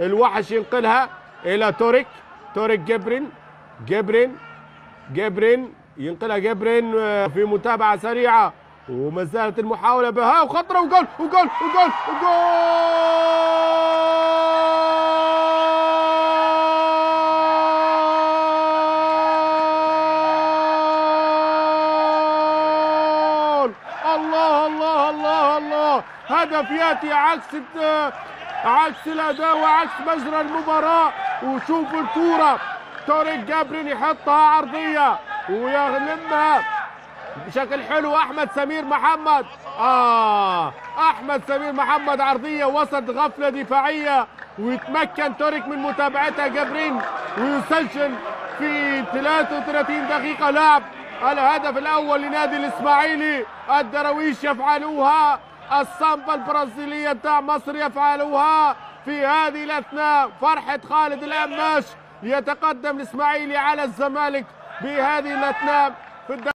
الوحش ينقلها الى توريك توريك جبرين جبرين جبرين ينقلها جبرين آه، في متابعه سريعه وما زالت المحاوله بها وخطره وجول وجول وجول وجول الله الله الله الله هدف ياتي عكس الت- عكس الاداء وعكس مجرى المباراه وشوفوا الكوره توريك جابرين يحطها عرضيه ويغلبها بشكل حلو احمد سمير محمد اه احمد سمير محمد عرضيه وسط غفله دفاعيه ويتمكن توريك من متابعتها جابرين ويسجل في 33 دقيقه لعب الهدف الاول لنادي الاسماعيلي الدراويش يفعلوها السامبا البرازيليه بتاع مصر يفعلوها في هذه الاثناء فرحه خالد الاماش يتقدم الاسماعيلي على الزمالك بهذه الاثناء في الد...